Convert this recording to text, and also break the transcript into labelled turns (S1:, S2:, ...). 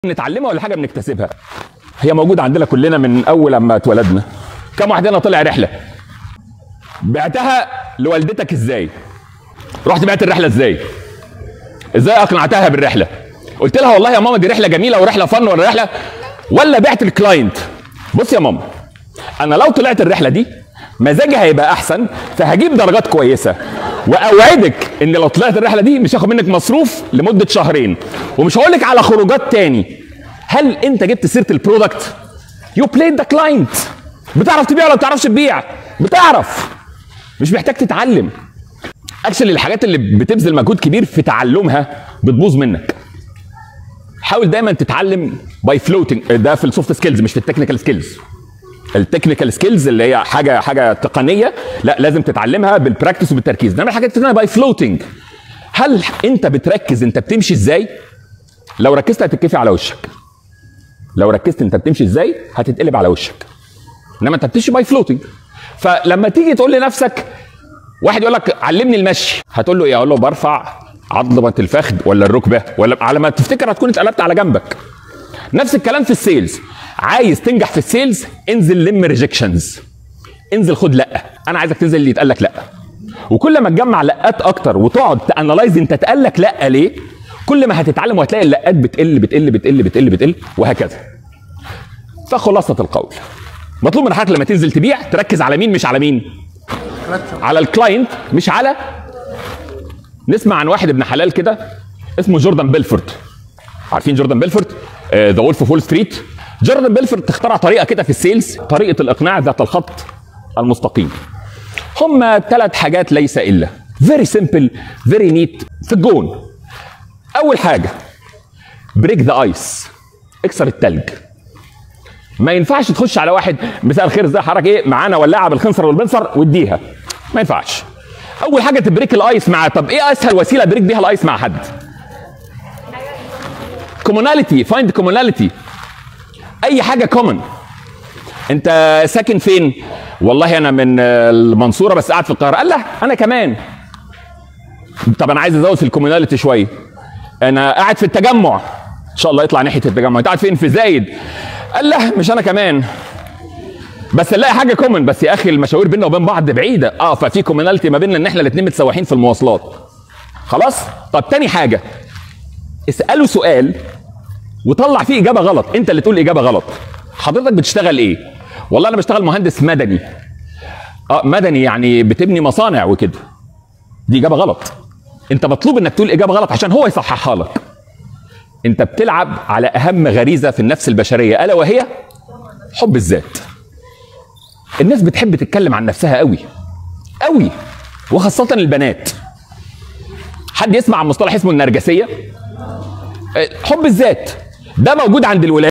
S1: بنتعلمها ولا حاجه بنكتسبها هي موجوده عندنا كلنا من اول لما اتولدنا كم واحد هنا طلع رحله بعتها لوالدتك ازاي رحت بعت الرحله ازاي ازاي اقنعتها بالرحله قلت لها والله يا ماما دي رحله جميله ورحله فن ولا رحله ولا بعت الكلاينت بص يا ماما انا لو طلعت الرحله دي مزاجي هيبقى احسن فهجيب درجات كويسه واوعدك ان لو طلعت الرحله دي مش هاخد منك مصروف لمده شهرين ومش هقول لك على خروجات تاني هل انت جبت سيره البرودكت يو بلايد ذا كلاينت بتعرف تبيع ولا ما بتعرفش تبيع بتعرف مش محتاج تتعلم اكشلي الحاجات اللي بتبذل مجهود كبير في تعلمها بتبوظ منك حاول دايما تتعلم باي فلوتنج ده في السوفت سكيلز مش في التكنيكال سكيلز التكنيكال سكيلز اللي هي حاجه حاجه تقنيه لا لازم تتعلمها بالبراكتس وبالتركيز انما الحاجات الثانيه باي فلوتنج هل انت بتركز انت بتمشي ازاي لو ركزت هتتكفي على وشك لو ركزت انت بتمشي ازاي هتتقلب على وشك انما انت بتمشي باي فلوتنج فلما تيجي تقول لنفسك واحد يقول لك علمني المشي هتقول له ايه اقول له برفع عضلة الفخذ ولا الركبه ولا على ما تفتكر هتكون اتقلبت على جنبك نفس الكلام في السيلز عايز تنجح في السيلز انزل لم ريجكشنز انزل خد لا انا عايزك تنزل اللي يتقال لك لا وكل ما تجمع لقات اكتر وتقعد تانلايز انت اتقال لك لا ليه كل ما هتتعلم وهتلاقي اللقات بتقل بتقل بتقل بتقل بتقل وهكذا فخلاصه القول مطلوب من حضرتك لما تنزل تبيع تركز على مين مش على مين على الكلاينت مش على نسمع عن واحد ابن حلال كده اسمه جوردان بيلفورد عارفين جوردان بيلفورد ذا وولف اوف وول ستريت جوردان بيلفورد اخترع طريقه كده في السيلز طريقه الاقناع ذات الخط المستقيم هم ثلاث حاجات ليس الا فيري سمبل فيري نيت في الجون اول حاجه بريك ذا ايس اكسر التلج ما ينفعش تخش على واحد مساء الخير ازي حضرتك ايه معانا ولاعه بالخنصر والبنصر واديها ما ينفعش اول حاجه تبريك الايس مع طب ايه اسهل وسيله بريك بيها الايس مع حد كوموناليتي فايند كوموناليتي اي حاجه كومن انت ساكن فين والله انا من المنصوره بس قاعد في القاهره قال لا انا كمان طب انا عايز ازود في الكوموناليتي شويه انا قاعد في التجمع ان شاء الله يطلع ناحيه التجمع انت قاعد فين في زايد قال لا مش انا كمان بس نلاقي حاجه كومن بس يا اخي المشاوير بيننا وبين بعض بعيده اه ففي كوموناليتي ما بيننا ان احنا الاثنين متسوحين في المواصلات خلاص طب تاني حاجه اساله سؤال وطلع فيه اجابه غلط انت اللي تقول اجابه غلط حضرتك بتشتغل ايه والله انا بشتغل مهندس مدني اه مدني يعني بتبني مصانع وكده دي اجابه غلط انت مطلوب انك تقول اجابه غلط عشان هو يصححها لك انت بتلعب على اهم غريزه في النفس البشريه الا وهي حب الذات الناس بتحب تتكلم عن نفسها قوي قوي وخاصه البنات حد يسمع عن مصطلح اسمه النرجسيه حب الذات ده موجود عند الولاد